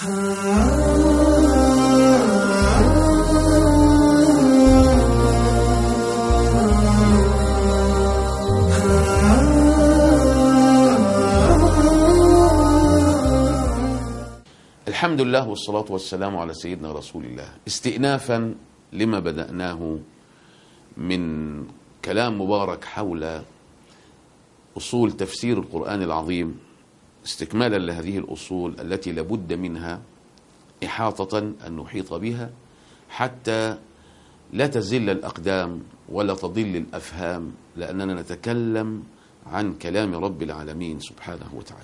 الحمد لله والصلاة والسلام على سيدنا رسول الله استئنافا لما بدأناه من كلام مبارك حول أصول تفسير القرآن العظيم استكمالا لهذه الأصول التي لابد منها إحاطة أن نحيط بها حتى لا تزل الأقدام ولا تضل الأفهام لأننا نتكلم عن كلام رب العالمين سبحانه وتعالى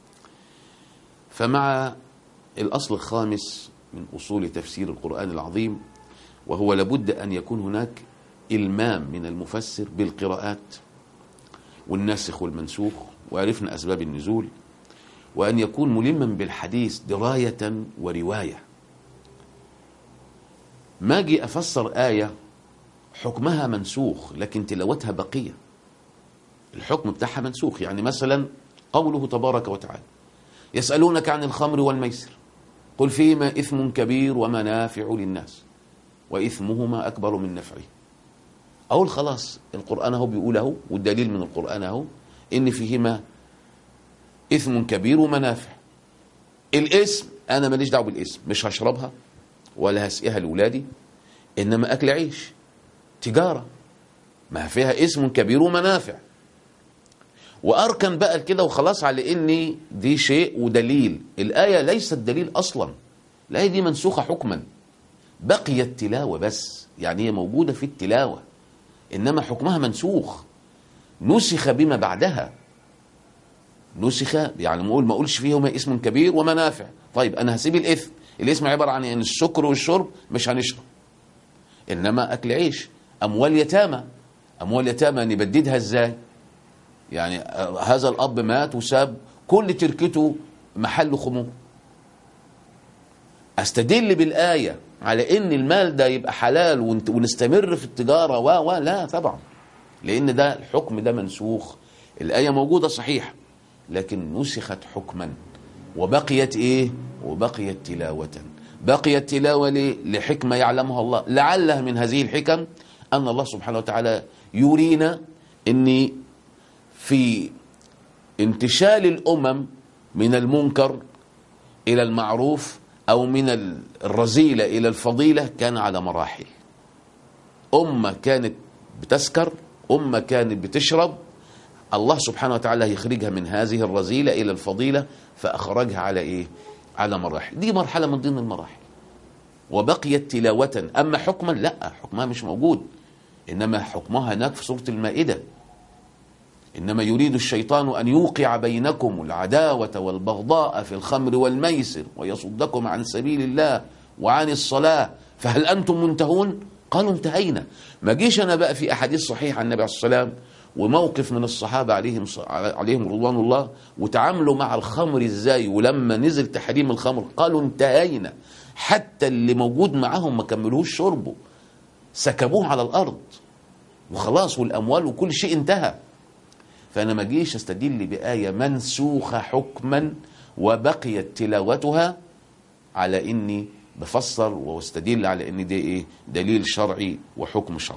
فمع الأصل الخامس من أصول تفسير القرآن العظيم وهو لابد أن يكون هناك إلمام من المفسر بالقراءات والناسخ والمنسوخ وعرفنا أسباب النزول وأن يكون ملما بالحديث دراية ورواية ما أجي أفسر آية حكمها منسوخ لكن تلاوتها بقية الحكم بتاعها منسوخ يعني مثلا قوله تبارك وتعالى يسألونك عن الخمر والميسر قل فيهما إثم كبير ومنافع للناس وإثمهما أكبر من نفعه أقول خلاص القرآن هو بيقول أهو والدليل من القرآن أهو إن فيهما إثم كبير ومنافع الاسم أنا ماليش دعوة بالاسم مش هشربها ولا هسقيها لأولادي إنما أكل عيش تجارة ما فيها اسم كبير ومنافع واركن بقى كده وخلاص على ان دي شيء ودليل الايه ليست دليل اصلا الايه دي منسوخه حكما بقي التلاوه بس يعني هي موجوده في التلاوه انما حكمها منسوخ نسخ بما بعدها نسخ يعني ما ما اقولش فيهما اسم كبير ومنافع طيب انا هسيب الاثم الاسم عباره عن ان السكر والشرب مش هنشرب انما اكل عيش اموال يتامى اموال يتامى نبددها ازاي يعني هذا الاب مات وساب كل تركته محل خمور استدل بالايه على ان المال ده يبقى حلال ونت- ونستمر في التجاره و و لا طبعا لان ده الحكم ده منسوخ الايه موجوده صحيح لكن نسخت حكما وبقيت ايه وبقيت تلاوه بقيت تلاوه ليه؟ لحكمه يعلمها الله لعلها من هذه الحكم ان الله سبحانه وتعالى يرينا ان في انتشال الامم من المنكر الى المعروف او من الرذيله الى الفضيله كان على مراحل امه كانت بتسكر امه كانت بتشرب الله سبحانه وتعالى يخرجها من هذه الرذيله الى الفضيله فاخرجها على ايه على مراحل دي مرحله من ضمن المراحل وبقيت تلاوه اما حكما لا حكمها مش موجود انما حكمها هناك في سوره المائده إنما يريد الشيطان أن يوقع بينكم العداوة والبغضاء في الخمر والميسر ويصدكم عن سبيل الله وعن الصلاة فهل أنتم منتهون؟ قالوا انتهينا ما جيش أنا بقى في أحاديث صحيحة عن النبي عليه الصلاة والسلام وموقف من الصحابة عليهم عليهم رضوان الله وتعاملوا مع الخمر ازاي ولما نزل تحريم الخمر قالوا انتهينا حتى اللي موجود معاهم ما كملوش شربه سكبوه على الأرض وخلاص والأموال وكل شيء انتهى فأنا ما جيش استدل بآية منسوخة حكما وبقيت تلاوتها على إني بفسر واستدل على إن دي إيه دليل شرعي وحكم شرعي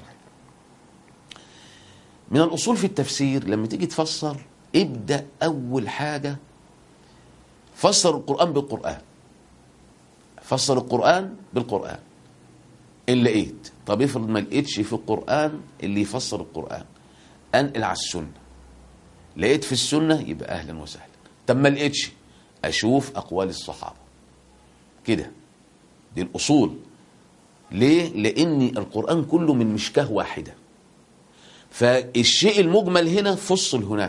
من الأصول في التفسير لما تيجي تفسر ابدأ أول حاجة فسر القرآن بالقرآن فسر القرآن بالقرآن إن لقيت طب افرض ما لقيتش في القرآن اللي يفسر القرآن أنقل على السنة لقيت في السنة يبقى أهلا وسهلا طب ما لقيتش أشوف أقوال الصحابة كده دي الأصول ليه؟ لأن القرآن كله من مشكاه واحدة فالشيء المجمل هنا فصل هناك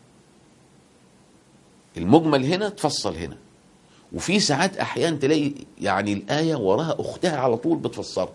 المجمل هنا تفصل هنا وفي ساعات أحيان تلاقي يعني الآية وراها أختها على طول بتفسرها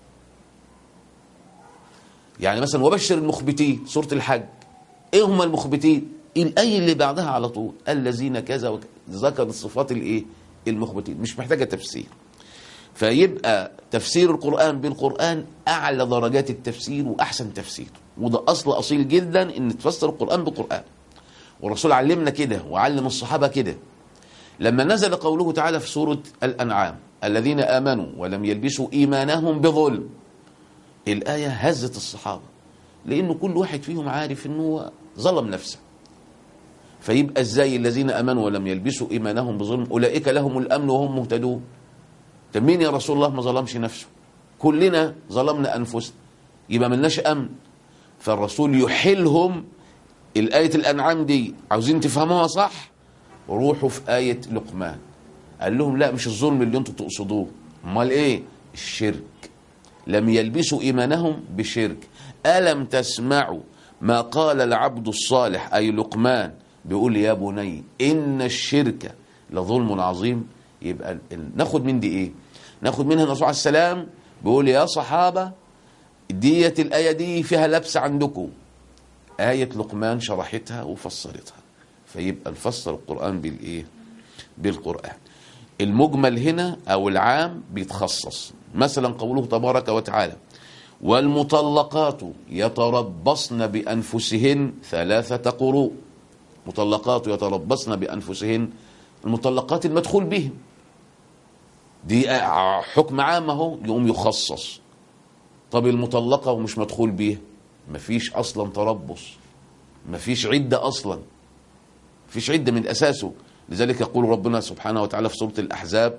يعني مثلا وبشر المخبتين سورة الحج ايه هم المخبتين الايه اللي بعدها على طول الذين كذا وكذا ذكر صفات الايه المخبتين مش محتاجه تفسير فيبقى تفسير القران بالقران اعلى درجات التفسير واحسن تفسير وده اصل اصيل جدا ان تفسر القران بالقران والرسول علمنا كده وعلم الصحابه كده لما نزل قوله تعالى في سورة الأنعام الذين آمنوا ولم يلبسوا إيمانهم بظلم الآية هزت الصحابة لأنه كل واحد فيهم عارف أنه ظلم نفسه فيبقى ازاي الذين امنوا ولم يلبسوا ايمانهم بظلم اولئك لهم الامن وهم مهتدون طب مين يا رسول الله ما ظلمش نفسه كلنا ظلمنا انفسنا يبقى ملناش امن فالرسول يحلهم الايه الانعام دي عاوزين تفهموها صح روحوا في ايه لقمان قال لهم لا مش الظلم اللي انتوا تقصدوه امال ايه الشرك لم يلبسوا ايمانهم بشرك الم تسمعوا ما قال العبد الصالح اي لقمان بيقول يا بني ان الشرك لظلم عظيم يبقى ال- ال- ناخد من دي ايه ناخد منها الرسول عليه السلام بيقول يا صحابه ديت الايه دي فيها لبس عندكم آية لقمان شرحتها وفسرتها فيبقى نفسر القرآن بالإيه؟ بالقرآن المجمل هنا أو العام بيتخصص مثلا قوله تبارك وتعالى والمطلقات يتربصن بأنفسهن ثلاثة قروء مطلقات يتربصن بأنفسهن المطلقات المدخول بهم دي حكم عام اهو يقوم يخصص طب المطلقة ومش مدخول بيها مفيش أصلا تربص مفيش عدة أصلا مفيش عدة من أساسه لذلك يقول ربنا سبحانه وتعالى في سورة الأحزاب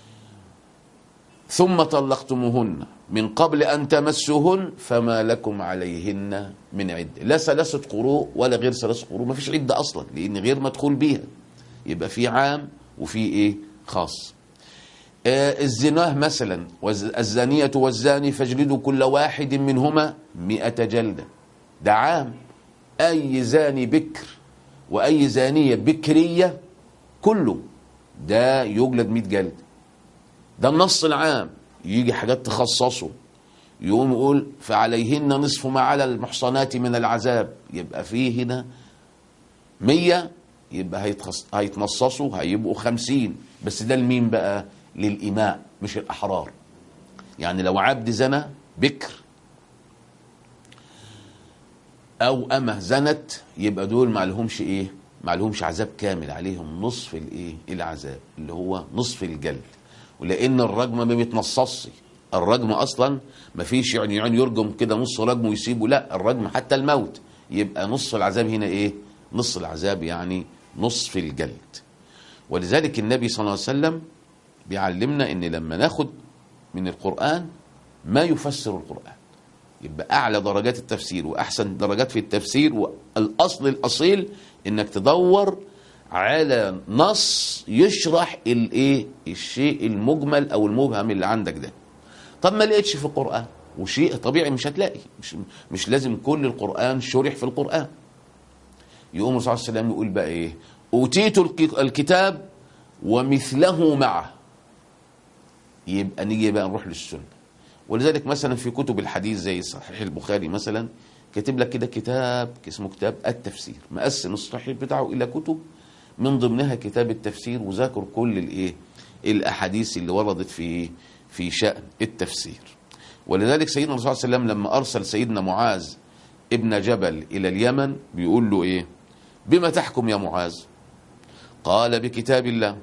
ثم طلقتموهن من قبل أن تمسوهن فما لكم عليهن من عدة لا ثلاثة قروء ولا غير ثلاثة قروء مفيش عدة أصلا لأن غير مدخول بيها يبقى في عام وفي إيه خاص آه، الزناه مثلا والز- الزانية والزاني فاجلدوا كل واحد منهما مئة جلدة ده عام أي زاني بكر وأي زانية بكرية كله ده يجلد مئة جلد ده النص العام يجي حاجات تخصصه يقوم يقول فعليهن نصف ما على المحصنات من العذاب يبقى فيه هنا مية يبقى هيتخص... هيتنصصوا هيبقوا خمسين بس ده لمين بقى للإماء مش الأحرار يعني لو عبد زنى بكر أو أمه زنت يبقى دول ما لهمش إيه ما لهمش عذاب كامل عليهم نصف الإيه العذاب اللي هو نصف الجلد ولأن الرجم ما بيتنصصش الرجم أصلا ما فيش يعني يعني يرجم كده نص رجم ويسيبه لا الرجم حتى الموت يبقى نصف العذاب هنا إيه نص العذاب يعني نصف الجلد ولذلك النبي صلى الله عليه وسلم بيعلمنا ان لما ناخد من القرآن ما يفسر القرآن يبقى اعلى درجات التفسير واحسن درجات في التفسير والاصل الاصيل انك تدور على نص يشرح الايه الشيء المجمل او المبهم اللي عندك ده طب ما لقيتش في القرآن وشيء طبيعي مش هتلاقي مش مش لازم كل القرآن شرح في القرآن يقوم الرسول صلى الله عليه وسلم يقول بقى ايه اوتيت الك- الكتاب ومثله معه يبقى نيجي بقى نروح للسنه ولذلك مثلا في كتب الحديث زي صحيح البخاري مثلا كاتب لك كده كتاب اسمه كتاب التفسير مقسم الصحيح بتاعه الى كتب من ضمنها كتاب التفسير وذاكر كل الايه الاحاديث اللي وردت في في شان التفسير ولذلك سيدنا الرسول صلى الله عليه وسلم لما ارسل سيدنا معاذ ابن جبل الى اليمن بيقول له ايه بما تحكم يا معاذ قال بكتاب الله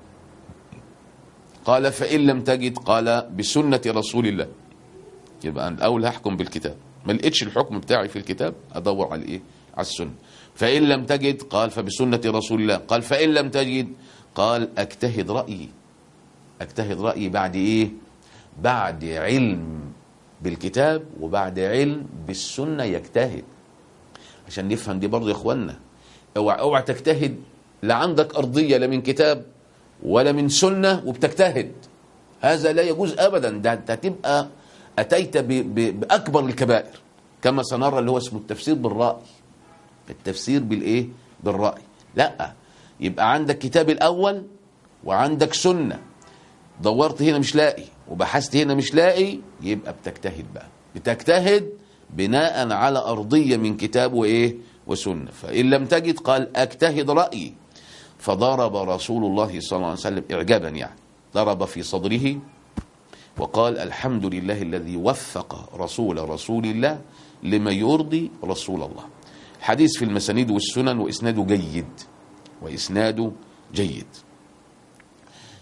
قال فإن لم تجد قال بسنة رسول الله يبقى أنا الأول هحكم بالكتاب ما لقيتش الحكم بتاعي في الكتاب أدور على إيه على السنة فإن لم تجد قال فبسنة رسول الله قال فإن لم تجد قال أجتهد رأيي أجتهد رأيي بعد إيه بعد علم بالكتاب وبعد علم بالسنة يجتهد عشان نفهم دي برضه يا اخوانا اوعى اوعى تجتهد لا عندك ارضيه لا من كتاب ولا من سنه وبتجتهد هذا لا يجوز ابدا ده انت هتبقى اتيت ب ب باكبر الكبائر كما سنرى اللي هو اسمه التفسير بالراي التفسير بالايه بالراي لا يبقى عندك كتاب الاول وعندك سنه دورت هنا مش لاقي وبحثت هنا مش لاقي يبقى بتجتهد بقى بتجتهد بناء على أرضية من كتاب وإيه وسنة فإن لم تجد قال أجتهد رأيي فضرب رسول الله صلى الله عليه وسلم إعجابا يعني ضرب في صدره وقال الحمد لله الذي وفق رسول رسول الله لما يرضي رسول الله حديث في المسانيد والسنن وإسناده جيد وإسناده جيد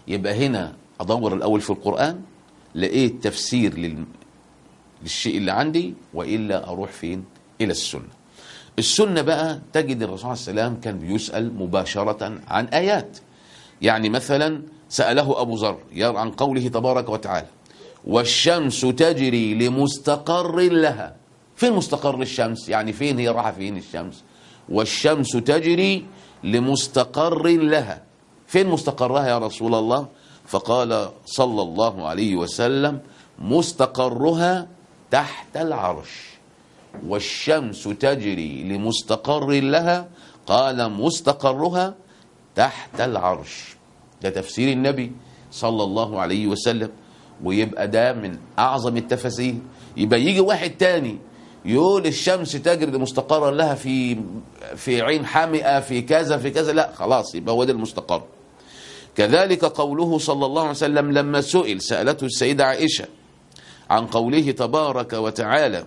يبقى هنا ادور الاول في القران لقيت تفسير لل... للشيء اللي عندي والا اروح فين الى السنه السنه بقى تجد الرسول صلى الله عليه وسلم كان بيسال مباشره عن ايات يعني مثلا ساله ابو ذر عن قوله تبارك وتعالى والشمس تجري لمستقر لها فين مستقر الشمس يعني فين هي راحه فين الشمس والشمس تجري لمستقر لها فين مستقرها يا رسول الله فقال صلى الله عليه وسلم مستقرها تحت العرش والشمس تجري لمستقر لها قال مستقرها تحت العرش ده تفسير النبي صلى الله عليه وسلم ويبقى ده من اعظم التفاسير يبقى يجي واحد تاني يقول الشمس تجري لمستقر لها في في عين حامئه في كذا في كذا لا خلاص يبقى هو ده المستقر كذلك قوله صلى الله عليه وسلم لما سئل سالته السيده عائشه عن قوله تبارك وتعالى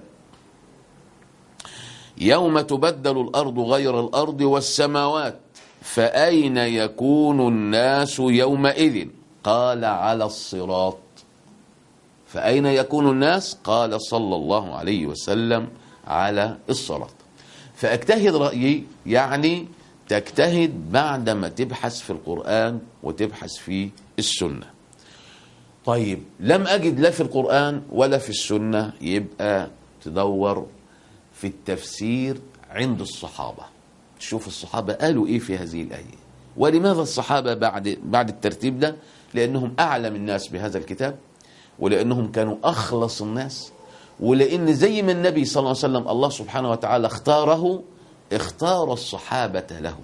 يوم تبدل الارض غير الارض والسماوات فاين يكون الناس يومئذ قال على الصراط فأين يكون الناس قال صلى الله عليه وسلم على الصراط فاجتهد رأيي يعني تجتهد بعدما تبحث في القرآن وتبحث في السنة طيب لم أجد لا في القرآن ولا في السنة يبقى تدور في التفسير عند الصحابة تشوف الصحابة قالوا إيه في هذه الآية ولماذا الصحابة بعد بعد الترتيب ده لأنهم أعلم الناس بهذا الكتاب ولأنهم كانوا أخلص الناس ولأن زي ما النبي صلى الله عليه وسلم الله سبحانه وتعالى اختاره اختار الصحابة له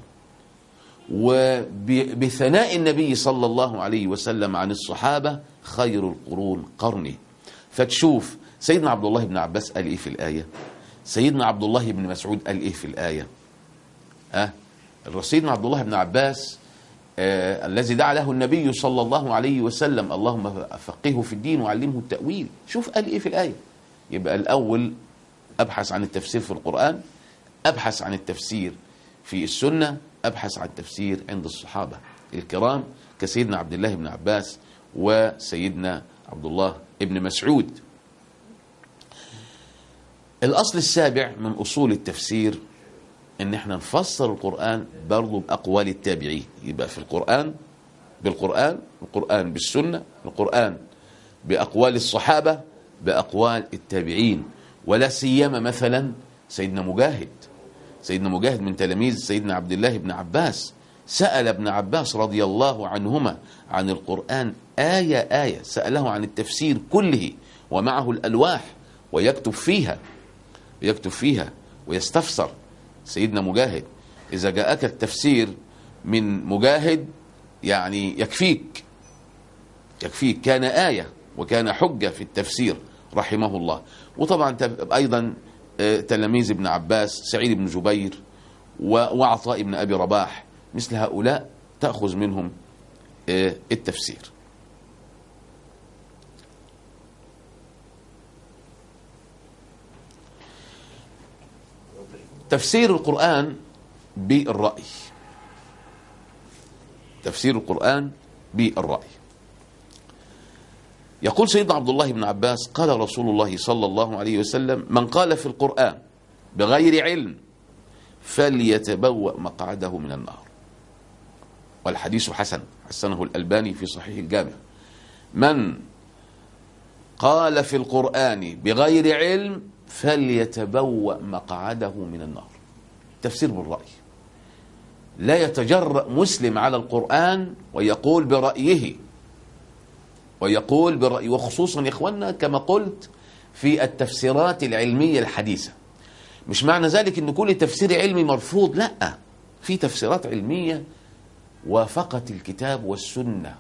وبثناء النبي صلى الله عليه وسلم عن الصحابة خير القرون قرني فتشوف سيدنا عبد الله بن عباس قال ايه في الآية سيدنا عبد الله بن مسعود قال ايه في الآية ها أه؟ سيدنا عبد الله بن عباس آه الذي دعا له النبي صلى الله عليه وسلم اللهم فقهه في الدين وعلمه التأويل شوف قال ايه في الآية يبقى الأول أبحث عن التفسير في القرآن أبحث عن التفسير في السنة أبحث عن التفسير عند الصحابة الكرام كسيدنا عبد الله بن عباس وسيدنا عبد الله بن مسعود الأصل السابع من أصول التفسير ان احنا نفسر القرآن برضه بأقوال التابعين يبقى في القرآن بالقرآن القرآن بالسنة القرآن بأقوال الصحابة بأقوال التابعين ولا سيما مثلا سيدنا مجاهد سيدنا مجاهد من تلاميذ سيدنا عبد الله بن عباس سأل ابن عباس رضي الله عنهما عن القرآن آية آية سأله عن التفسير كله ومعه الألواح ويكتب فيها ويكتب فيها ويستفسر سيدنا مجاهد إذا جاءك التفسير من مجاهد يعني يكفيك يكفيك كان آية وكان حجة في التفسير رحمه الله وطبعا أيضا تلاميذ ابن عباس سعيد بن جبير وعطاء بن أبي رباح مثل هؤلاء تأخذ منهم التفسير تفسير القرآن بالرأي تفسير القرآن بالرأي يقول سيدنا عبد الله بن عباس قال رسول الله صلى الله عليه وسلم من قال في القرآن بغير علم فليتبوأ مقعده من النار والحديث حسن حسنه الألباني في صحيح الجامع من قال في القرآن بغير علم فليتبوأ مقعده من النار تفسير بالرأي لا يتجرأ مسلم على القرآن ويقول برأيه ويقول برأيه وخصوصا يا إخواننا كما قلت في التفسيرات العلمية الحديثة مش معنى ذلك ان كل تفسير علمي مرفوض لا في تفسيرات علمية وافقت الكتاب والسنة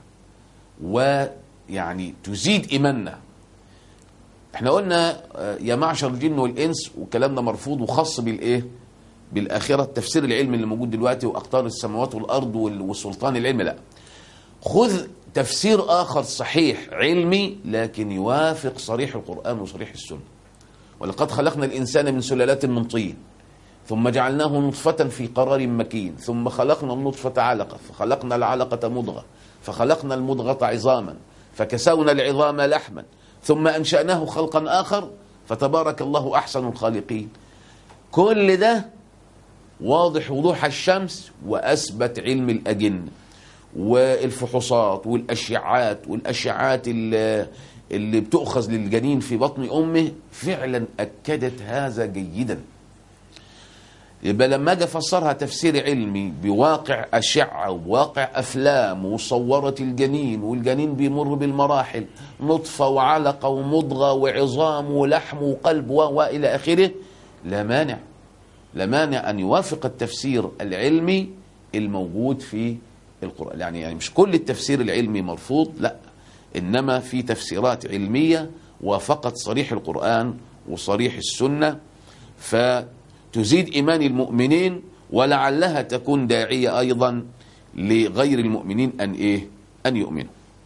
ويعني تزيد إيماننا احنا قلنا يا معشر الجن والإنس والكلام ده مرفوض وخاص بالإيه بالآخرة التفسير العلمي اللي موجود دلوقتي وأقطار السماوات والأرض والسلطان العلمي لا خذ تفسير آخر صحيح علمي لكن يوافق صريح القرآن وصريح السنة ولقد خلقنا الإنسان من سلالات من طين ثم جعلناه نطفة في قرار مكين ثم خلقنا النطفة علقة فخلقنا العلقة مضغة فخلقنا المضغة عظاما فكسونا العظام لحما ثم أنشأناه خلقا آخر فتبارك الله أحسن الخالقين كل ده واضح وضوح الشمس وأثبت علم الأجنة والفحوصات والأشعات والأشعات اللي, اللي بتؤخذ للجنين في بطن أمه فعلا أكدت هذا جيدا يبقى لما اجي افسرها تفسير علمي بواقع اشعه وواقع افلام وصورت الجنين والجنين بيمر بالمراحل نطفه وعلقه ومضغه وعظام ولحم وقلب والى اخره لا مانع لا مانع ان يوافق التفسير العلمي الموجود في القران يعني يعني مش كل التفسير العلمي مرفوض لا انما في تفسيرات علميه وافقت صريح القران وصريح السنه ف تزيد إيمان المؤمنين ولعلها تكون داعية أيضا لغير المؤمنين أن إيه أن يؤمنوا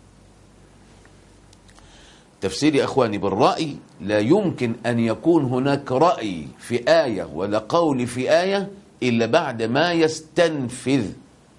تفسير يا أخواني بالرأي لا يمكن أن يكون هناك رأي في آية ولا قول في آية إلا بعد ما يستنفذ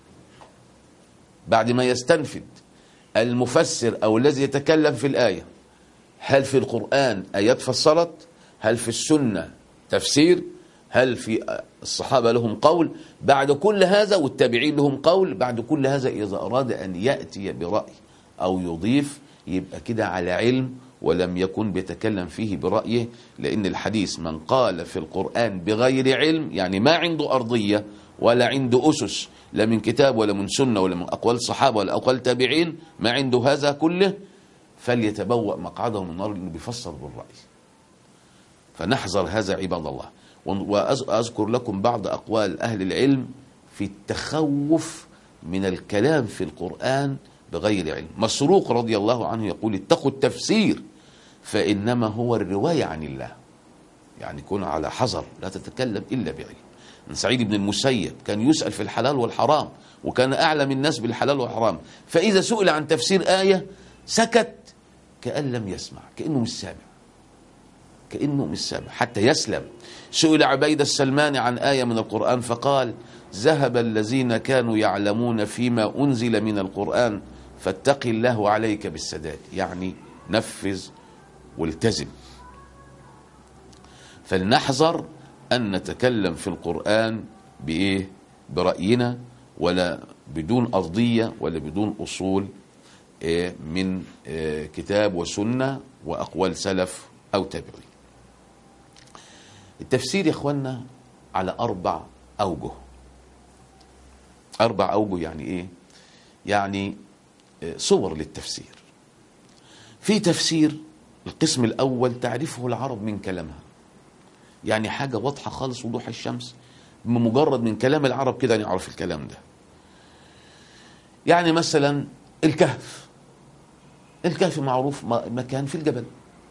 بعد ما يستنفذ المفسر أو الذي يتكلم في الآية هل في القرآن آيات فسرت هل في السنة تفسير هل في الصحابة لهم قول بعد كل هذا والتابعين لهم قول بعد كل هذا إذا أراد أن يأتي برأي أو يضيف يبقى كده على علم ولم يكن بيتكلم فيه برأيه لأن الحديث من قال في القرآن بغير علم يعني ما عنده أرضية ولا عنده أسس لا من كتاب ولا من سنة ولا من أقوال الصحابة ولا أقوال التابعين ما عنده هذا كله فليتبوأ مقعده من النار لأنه بيفسر بالرأي فنحذر هذا عباد الله وأذكر لكم بعض أقوال أهل العلم في التخوف من الكلام في القرآن بغير علم مسروق رضي الله عنه يقول اتقوا التفسير فإنما هو الرواية عن الله يعني كن على حذر لا تتكلم إلا بعلم من سعيد بن المسيب كان يسأل في الحلال والحرام وكان أعلم الناس بالحلال والحرام فإذا سئل عن تفسير آية سكت كأن لم يسمع كأنه مش سامع كأنه مش سامع حتى يسلم سئل عبيد السلمان عن آية من القرآن فقال ذهب الذين كانوا يعلمون فيما أنزل من القرآن فاتق الله عليك بالسداد يعني نفذ والتزم فلنحذر أن نتكلم في القرآن بإيه برأينا ولا بدون أرضية ولا بدون أصول من كتاب وسنة وأقوال سلف أو تابعين التفسير يا اخوانا على اربع اوجه اربع اوجه يعني ايه يعني صور للتفسير في تفسير القسم الاول تعرفه العرب من كلامها يعني حاجه واضحه خالص وضوح الشمس بمجرد من كلام العرب كده نعرف الكلام ده يعني مثلا الكهف الكهف معروف مكان في الجبل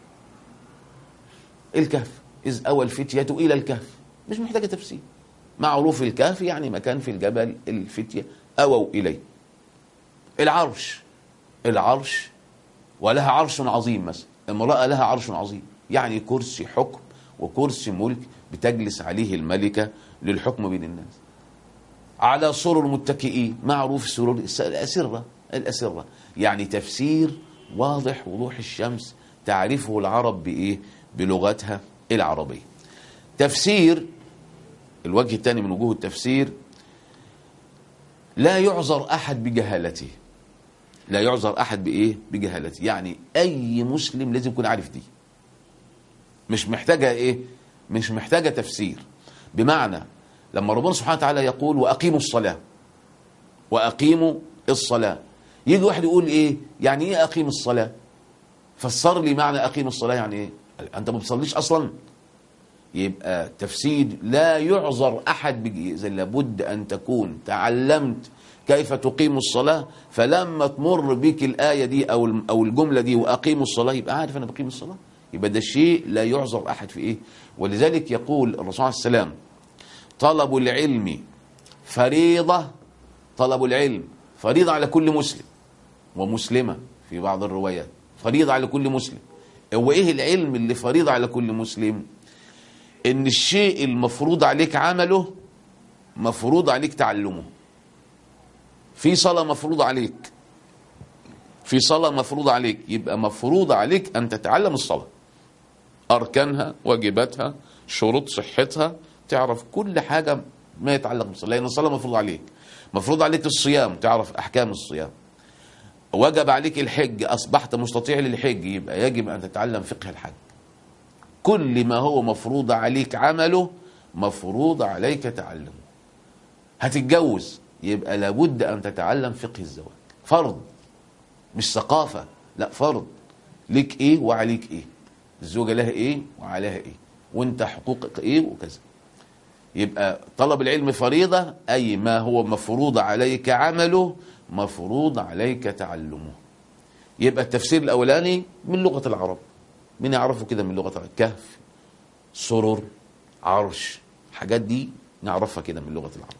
الكهف إذ أوى الفتية إلى الكهف مش محتاجة تفسير معروف الكهف يعني مكان في الجبل الفتية أووا إليه العرش العرش ولها عرش عظيم مثلا امرأة لها عرش عظيم يعني كرسي حكم وكرسي ملك بتجلس عليه الملكة للحكم بين الناس على سرر متكئين معروف سرور الأسرة الأسرة يعني تفسير واضح وضوح الشمس تعرفه العرب بإيه بلغتها العربية تفسير الوجه الثاني من وجوه التفسير لا يعذر أحد بجهالته لا يعذر أحد بإيه بجهالته يعني أي مسلم لازم يكون عارف دي مش محتاجة إيه مش محتاجة تفسير بمعنى لما ربنا سبحانه وتعالى يقول وأقيموا الصلاة وأقيموا الصلاة يجي واحد يقول إيه يعني إيه أقيم الصلاة فسر لي معنى أقيم الصلاة يعني إيه أنت ما بتصليش أصلا يبقى تفسير لا يعذر أحد بإذا لابد أن تكون تعلمت كيف تقيم الصلاة فلما تمر بك الآية دي أو أو الجملة دي وأقيم الصلاة يبقى عارف أنا بقيم الصلاة يبقى ده شيء لا يعذر أحد في إيه ولذلك يقول الرسول عليه السلام طلب العلم فريضة طلب العلم فريضة على كل مسلم ومسلمة في بعض الروايات فريضة على كل مسلم هو ايه العلم اللي فريضة على كل مسلم ان الشيء المفروض عليك عمله مفروض عليك تعلمه في صلاة مفروض عليك في صلاة مفروضة عليك يبقى مفروض عليك أن تتعلم الصلاة أركانها واجباتها شروط صحتها تعرف كل حاجة ما يتعلق بالصلاة لأن الصلاة مفروض عليك مفروض عليك الصيام تعرف أحكام الصيام وجب عليك الحج أصبحت مستطيع للحج يبقى يجب أن تتعلم فقه الحج كل ما هو مفروض عليك عمله مفروض عليك تعلمه هتتجوز يبقى لابد أن تتعلم فقه الزواج فرض مش ثقافة لا فرض ليك ايه وعليك ايه الزوجة لها ايه وعليها ايه وانت حقوقك ايه وكذا يبقى طلب العلم فريضة أي ما هو مفروض عليك عمله مفروض عليك تعلمه يبقى التفسير الأولاني من لغة العرب من يعرفه كده من لغة العرب كهف سرر عرش حاجات دي نعرفها كده من لغة العرب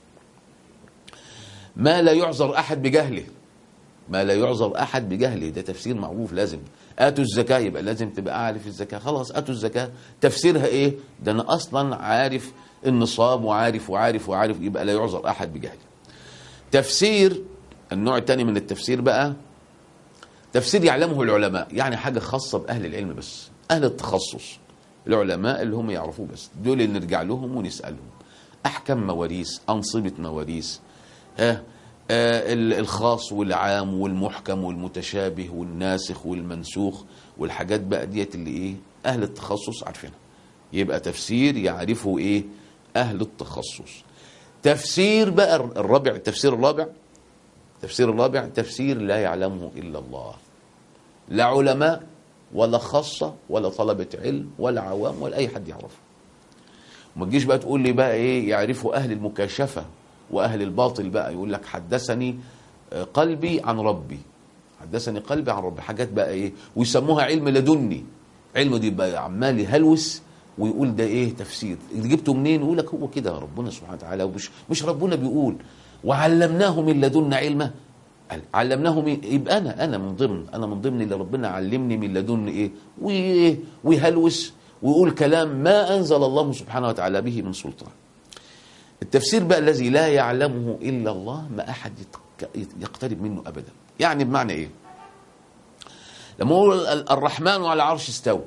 ما لا يعذر أحد بجهله ما لا يعذر أحد بجهله ده تفسير معروف لازم آتوا الزكاة يبقى لازم تبقى عارف الزكاة خلاص آتوا الزكاة تفسيرها إيه ده أنا أصلا عارف النصاب وعارف وعارف وعارف يبقى لا يعذر أحد بجهله تفسير النوع الثاني من التفسير بقى تفسير يعلمه العلماء يعني حاجة خاصة بأهل العلم بس أهل التخصص العلماء اللي هم يعرفوه بس دول اللي نرجع لهم ونسألهم أحكام مواريث أنصبة مواريث ها آه الخاص والعام والمحكم والمتشابه والناسخ والمنسوخ والحاجات بقى ديت اللي ايه اهل التخصص عارفينها يبقى تفسير يعرفه ايه اهل التخصص تفسير بقى الرابع التفسير الرابع تفسير الرابع تفسير لا يعلمه الا الله لا علماء ولا خاصة ولا طلبة علم ولا عوام ولا أي حد يعرفه ما تجيش بقى تقول لي بقى إيه يعرفه أهل المكاشفة واهل الباطل بقى يقول لك حدثني قلبي عن ربي حدثني قلبي عن ربي حاجات بقى ايه ويسموها علم لدني علم دي بقى عمال يهلوس ويقول ده ايه تفسير اللي جبته منين يقول لك هو كده ربنا سبحانه وتعالى ومش مش ربنا بيقول وعلمناه من لدنا علما علمناه من يبقى انا انا من ضمن انا من ضمن اللي ربنا علمني من لدن ايه وايه ويهلوس ويقول كلام ما انزل الله سبحانه وتعالى به من سلطان التفسير بقى الذي لا يعلمه إلا الله ما أحد يقترب منه أبدا يعني بمعنى إيه لما هو الرحمن على العرش استوى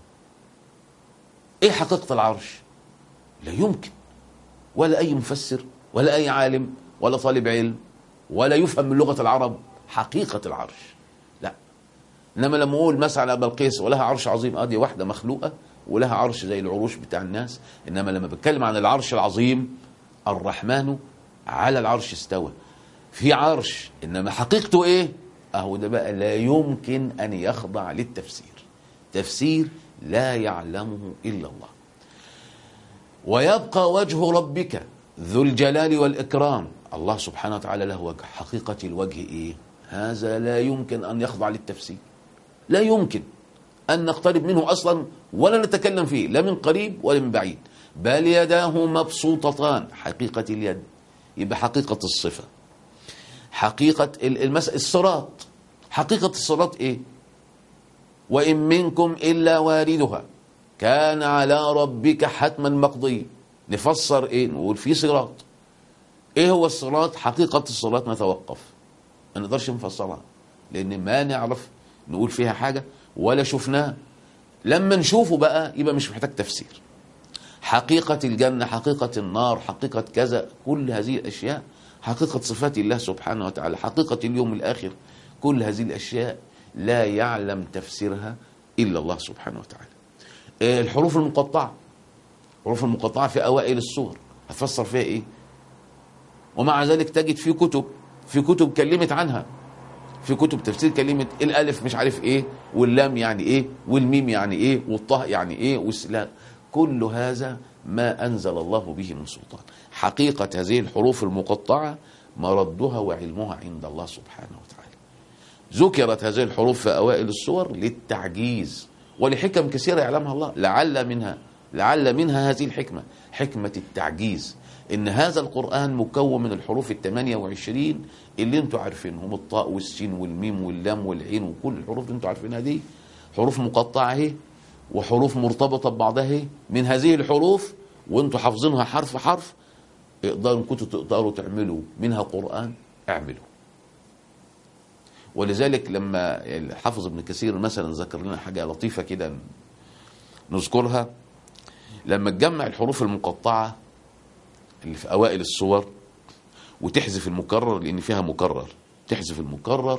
إيه حقيقة العرش لا يمكن ولا أي مفسر ولا أي عالم ولا طالب علم ولا يفهم من لغة العرب حقيقة العرش لا إنما لما أقول مثلا بلقيس ولها عرش عظيم أدي واحدة مخلوقة ولها عرش زي العروش بتاع الناس إنما لما بتكلم عن العرش العظيم الرحمن على العرش استوى في عرش انما حقيقته ايه اهو ده بقى لا يمكن ان يخضع للتفسير تفسير لا يعلمه الا الله ويبقى وجه ربك ذو الجلال والاكرام الله سبحانه وتعالى له وجه حقيقه الوجه ايه هذا لا يمكن ان يخضع للتفسير لا يمكن ان نقترب منه اصلا ولا نتكلم فيه لا من قريب ولا من بعيد بل يداه مبسوطتان حقيقة اليد يبقى حقيقة الصفة حقيقة المس... الصراط حقيقة الصراط ايه وإن منكم إلا واردها كان على ربك حتما مقضي نفسر ايه نقول في صراط ايه هو الصراط حقيقة الصراط نتوقف ما نقدرش نفسرها لأن ما نعرف نقول فيها حاجة ولا شفناها لما نشوفه بقى يبقى مش محتاج تفسير حقيقة الجنة حقيقة النار حقيقة كذا كل هذه الأشياء حقيقة صفات الله سبحانه وتعالى حقيقة اليوم الآخر كل هذه الأشياء لا يعلم تفسيرها إلا الله سبحانه وتعالى الحروف المقطعة الحروف المقطعة في أوائل السور هتفسر فيها إيه ومع ذلك تجد في كتب في كتب كلمت عنها في كتب تفسير كلمة الألف مش عارف إيه واللام يعني إيه والميم يعني إيه والطاء يعني إيه والسلام كل هذا ما أنزل الله به من سلطان حقيقة هذه الحروف المقطعة مردها وعلمها عند الله سبحانه وتعالى ذكرت هذه الحروف في أوائل السور للتعجيز ولحكم كثيرة يعلمها الله لعل منها لعل منها هذه الحكمة حكمة التعجيز إن هذا القرآن مكون من الحروف الثمانية وعشرين اللي انتوا عارفينهم الطاء والسين والميم واللام والعين وكل الحروف اللي انتوا عارفينها دي حروف مقطعة اهي وحروف مرتبطة ببعضها من هذه الحروف وانتوا حافظينها حرف حرف اقدروا كنتوا تقدروا تعملوا منها قرآن اعملوا ولذلك لما الحافظ ابن كثير مثلا ذكر لنا حاجة لطيفة كده نذكرها لما تجمع الحروف المقطعة اللي في أوائل الصور وتحذف المكرر لأن فيها مكرر تحذف المكرر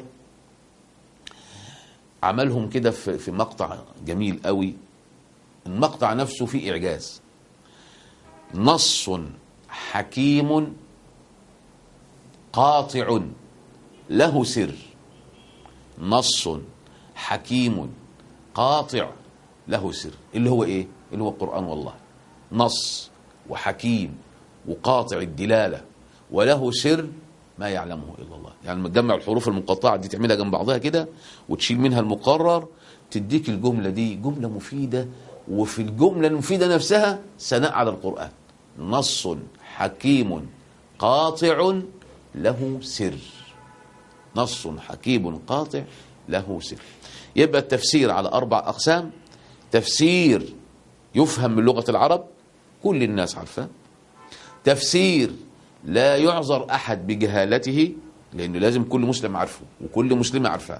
عملهم كده في في مقطع جميل قوي المقطع نفسه فيه إعجاز نص حكيم قاطع له سر نص حكيم قاطع له سر اللي هو ايه اللي هو القرآن والله نص وحكيم وقاطع الدلالة وله سر ما يعلمه إلا الله يعني لما تجمع الحروف المقطعة دي تعملها جنب بعضها كده وتشيل منها المقرر تديك الجملة دي جملة مفيدة وفي الجملة المفيدة نفسها ثناء على القرآن نص حكيم قاطع له سر نص حكيم قاطع له سر يبقى التفسير على أربع أقسام تفسير يفهم من لغة العرب كل الناس عارفاه تفسير لا يعذر أحد بجهالته لأنه لازم كل مسلم عارفه وكل مسلمة عارفاه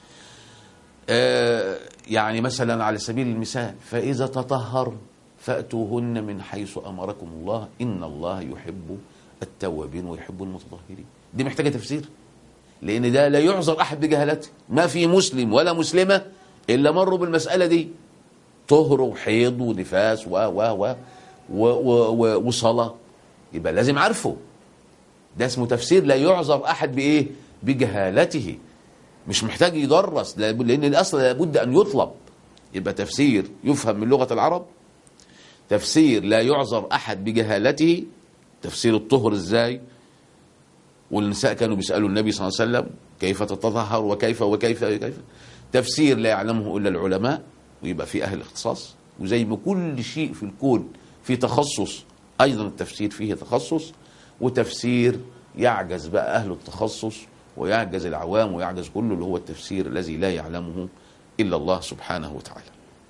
آه يعني مثلا على سبيل المثال فإذا تطهر فأتوهن من حيث أمركم الله إن الله يحب التوابين ويحب المتطهرين دي محتاجة تفسير لأن ده لا يعذر أحد بجهالته ما في مسلم ولا مسلمة إلا مروا بالمسألة دي طهر وحيض ونفاس و و و و و و وصلاة يبقى لازم عارفه ده اسمه تفسير لا يعذر أحد بإيه بجهالته مش محتاج يدرس لأن الأصل لابد أن يطلب يبقى تفسير يفهم من لغة العرب تفسير لا يعذر أحد بجهالته تفسير الطهر إزاي والنساء كانوا بيسألوا النبي صلى الله عليه وسلم كيف تتطهر وكيف وكيف وكيف تفسير لا يعلمه إلا العلماء ويبقى في أهل اختصاص وزي ما كل شيء في الكون في تخصص أيضا التفسير فيه تخصص وتفسير يعجز بقى أهل التخصص ويعجز العوام ويعجز كله اللي هو التفسير الذي لا يعلمه إلا الله سبحانه وتعالى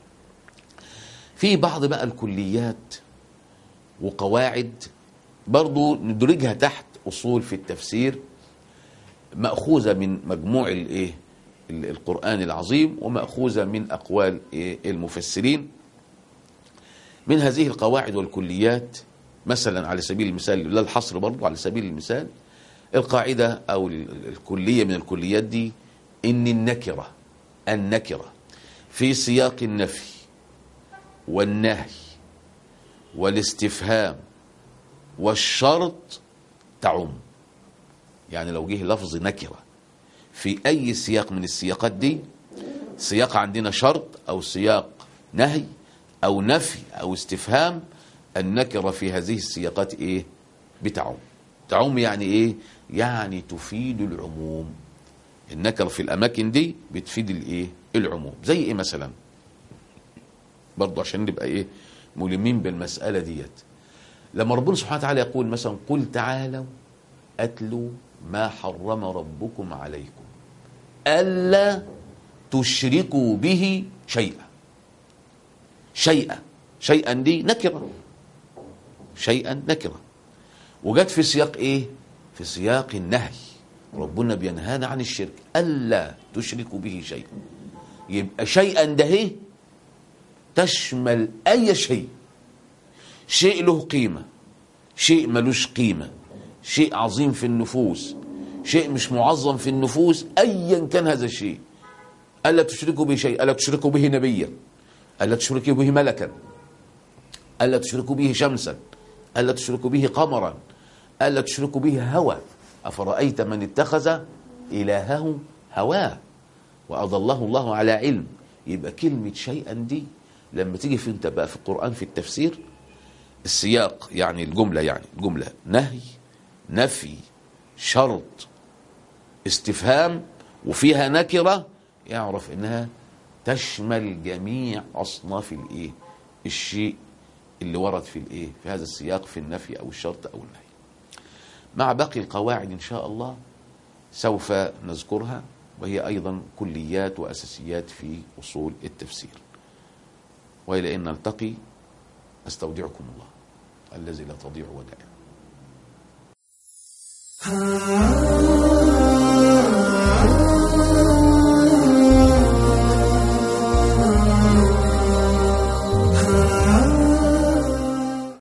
في بعض بقى الكليات وقواعد برضو ندرجها تحت أصول في التفسير مأخوذة من مجموع الإيه القرآن العظيم ومأخوذة من أقوال المفسرين من هذه القواعد والكليات مثلا على سبيل المثال لا الحصر برضو على سبيل المثال القاعدة أو الكلية من الكليات دي إن النكرة النكرة في سياق النفي والنهي والاستفهام والشرط تعم يعني لو جه لفظ نكرة في أي سياق من السياقات دي سياق عندنا شرط أو سياق نهي أو نفي أو استفهام النكرة في هذه السياقات إيه بتعم تعم يعني إيه يعني تفيد العموم النكرة في الأماكن دي بتفيد الإيه العموم زي إيه مثلا برضو عشان نبقى إيه ملمين بالمسألة ديت لما ربنا سبحانه وتعالى يقول مثلا قل تعالوا أتلوا ما حرم ربكم عليكم ألا تشركوا به شيئا شيئا شيئا دي نكرة شيئا نكرة وجت في سياق ايه في سياق النهي ربنا بينهانا عن الشرك ألا تشركوا به شيئا يبقى شيئا ده ايه تشمل أي شيء شيء له قيمة شيء ملوش قيمة شيء عظيم في النفوس شيء مش معظم في النفوس أيا كان هذا الشيء ألا تشركوا به شيء ألا تشركوا به نبيا ألا تشركوا به ملكا ألا تشركوا به شمسا ألا تشركوا به قمرا ألا تشركوا به هوى أفرأيت من اتخذ إلهه هواه وأضله الله على علم يبقى كلمة شيئا دي لما تيجي في انت بقى في القرآن في التفسير السياق يعني الجملة يعني الجملة نهي نفي شرط استفهام وفيها نكرة يعرف انها تشمل جميع اصناف الايه الشيء اللي ورد في الايه في هذا السياق في النفي او الشرط او النهي مع باقي القواعد ان شاء الله سوف نذكرها وهي ايضا كليات واساسيات في اصول التفسير والى ان نلتقي استودعكم الله الذي لا تضيع ودائعه